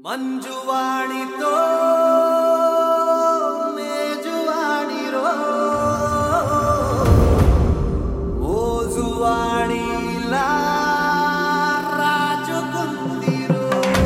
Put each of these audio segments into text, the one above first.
మంజువాణితో మేజువాణిరో మోజువాణిలా రాజుకుందిరో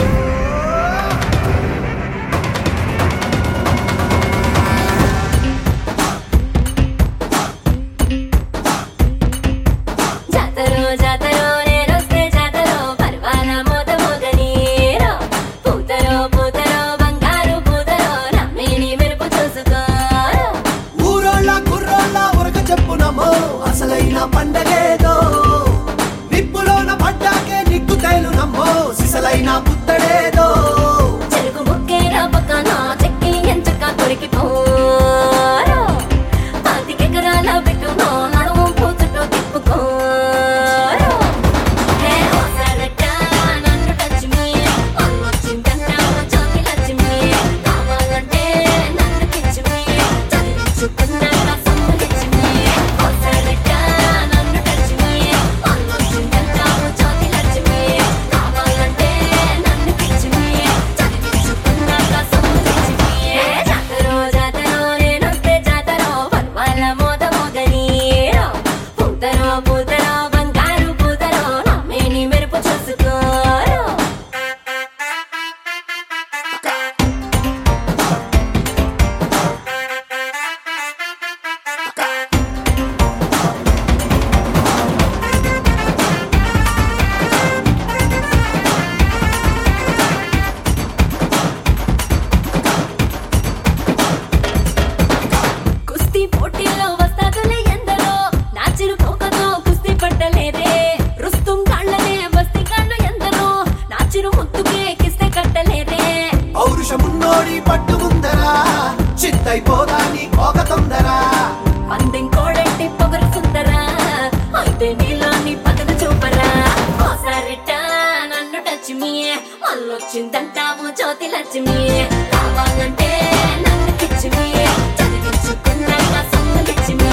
జాతరో జాతరో నేనొస్తే జాతరో పర్వాల మోత మోగనీరో పూతరో పూతరో బంగారు పూతరో నమ్మిని మెరుపు చూసుకోరో ఊరోళ్ళ కుర్రోళ్ళ ఉరక చెప్పునమో అసలైన పండగేదో నిప్పులోన పడ్డాకే నిగ్గు తేలునమ్మో సిసలైన పుత్తడేదో చెరుకు ముక్కేరా పక్కన చెక్కి ఎంచక్క కొరికి పోరో పాతికెకరాల పెట్టునో నడుము పూచుటో తిప్పుకోరో హే ఓసరట నన్ను టచ్ మీ అల్లొచ్చిందంట చాకి లక్ష్మి కావాలంటే నన్ను కిచ్ మీ చదివించుకున్నాక సమ్ములిచ్ మీ ఓసరట నన్ను టచ్ మీ అల్లొచ్చిందంట చాకి లక్ష్మి కావాలంటే నన్ను కిచ్ మీ చదివించుకున్నాక సమ్ములిచ్ మీ జాతరో జాతరో నేనొస్తే జాతరో పర్వాల మోత మోగనీరో పూతరో పూతరో బంగారు పూతరో నమ్మేని మెరుపు చూసుకోరో కుస్తీ పోటీలో వస్తాదులే ఎందరో నాచిరు పోకతో కుస్తీ పట్టలేదే రుస్తుం కాళ్ళనే బస్తీ కాళ్ళు ఎందరో నాచిరు ముత్తుకే కిస్తే కట్టలేదే పౌరుషమున్నోడి పట్టు ముందరా చిత్తైపోదా నీ కోక తొందరా పందెం కోడంటి పొగరు సుందరా అయితే నీలోని పగదు చూపరా ఓసారిట నన్ను టచ్ మీ మళ్ళొచ్చిందంటావు జ్యోతి లక్ష్మి కావాలంటే నన్ను కిచ్చు మీ చదివించుకున్నాక సొమ్ములిచ్చు మీ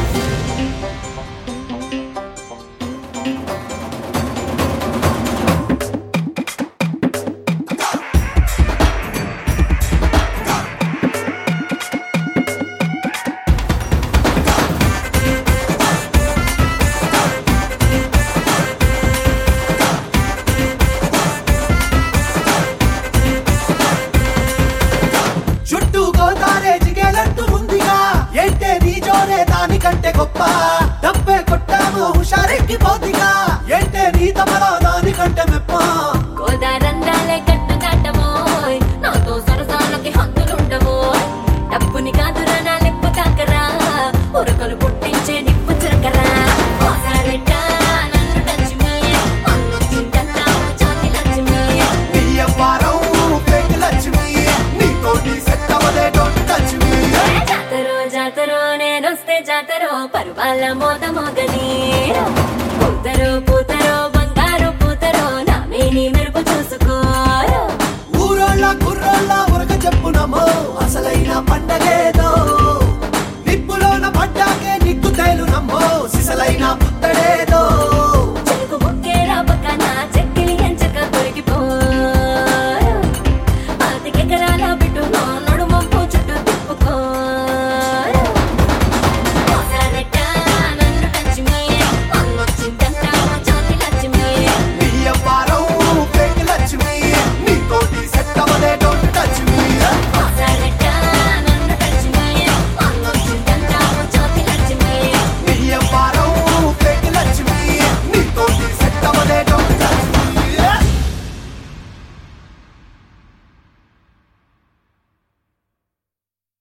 చుట్టూ గోదారే జిగేలంటూ ఉందిగా ఏంటే నీ జోరే దానికంటే గొప్ప డబ్బే కొట్టాము హుషారెక్కి పోతిగా ఏంటే నీ తమలో దానికంటే మెప్ప గోదారందాలే కట్టు కట్టబోయ్ నాతో సరసాలకి హద్దులుండబోయ్ డబ్బుని కాదురా నా లెప్పు తాకరా ఉరకలు పుట్టించే నిప్పు చురకరా ఓసారిట నన్ను టచ్ మీ అల్లొచ్చిందంటావు జ్యోతి లక్ష్మి నీ అవ్వారం ఫేక్ లక్ష్మి నీతో నీ సెట్ అవలే డోంట్ టచ్ మీ జాతరో జాతరో నేనొస్తే జాతరో పర్వాల మోత మోగనీరో పూతరో పూతరో బంగారు పూతరో నా మేని మెరుపు చూసుకోరో ఊరోళ్ళ కుర్రోళ్ళ ఉరక చెప్పునమో అసలైన పండగేదో నిప్పులోన పడ్డాకే నిగ్గు తేలునమ్మో సిసలైన పుత్తడేదో